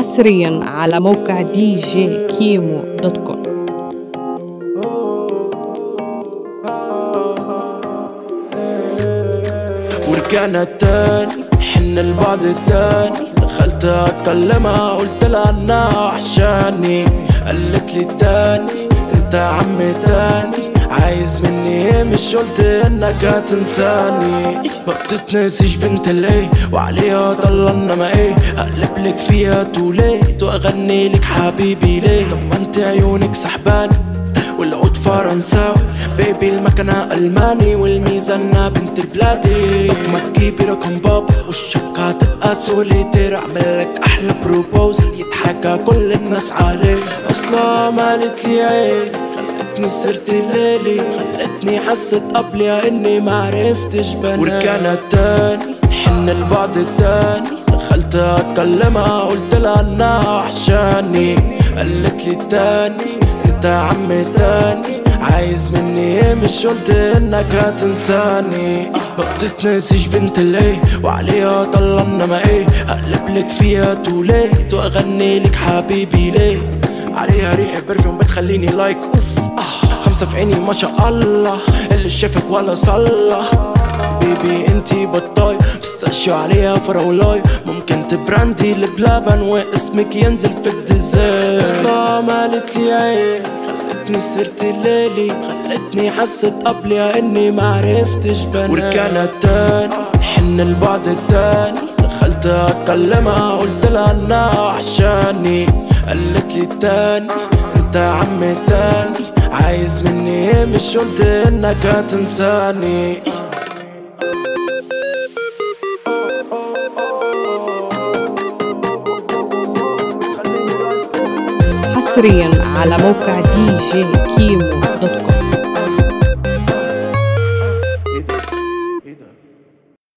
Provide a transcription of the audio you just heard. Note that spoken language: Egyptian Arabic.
حصريا على موقع دي جي كيمو دوت كوم ورجعنا تاني حن البعض التاني دخلت اتكلمها قلت لها انها وحشاني قالت لي تاني انت عم تاني عايز مني ايه مش قلت انك هتنساني ما بتتنسيش بنت الايه وعليها ضلنا ما ايه اقلب لك فيها توليت واغني لك حبيبي ليه طب ما انت عيونك سحباني والعود فرنساوي بيبي المكنة ألماني والميزانة بنت بلادي طب ما تجيبي رقم بابا والشبكة هتبقى سوليتير أعمل لك أحلى بروبوزل يتحكى كل الناس عليه أصلا مالت لي عين خلتني صرت ليلي خلتني حست قبلي اني معرفتش بنام ورجعنا تاني نحن البعض التاني دخلت اتكلمها قلت لها انها وحشاني قالت لي تاني انت عم تاني عايز مني ايه مش قلت انك هتنساني ما بتتنسيش بنت الايه وعليها طلعنا ما ايه اقلب لك فيها توليت واغني لك حبيبي ليه عليها ريحة برفيوم بتخليني لايك اوف آه خمسة في عيني ما شاء الله اللي شافك ولا صلى بيبي انتي بطاي بستاشيو عليها فراولاي ممكن تبراندي بلبن واسمك ينزل في الديزاين اصلا مالت لي عين خلتني صرت ليلي خلتني حست قبلي اني معرفتش بنام ورجعنا تاني نحن البعض التاني دخلت اتكلمها قلت لها انها وحشاني قالت لي تاني انت عم تاني عايز مني ايه مش قلت انك هتنساني حصريا على موقع دي جي كيمو دوت كوم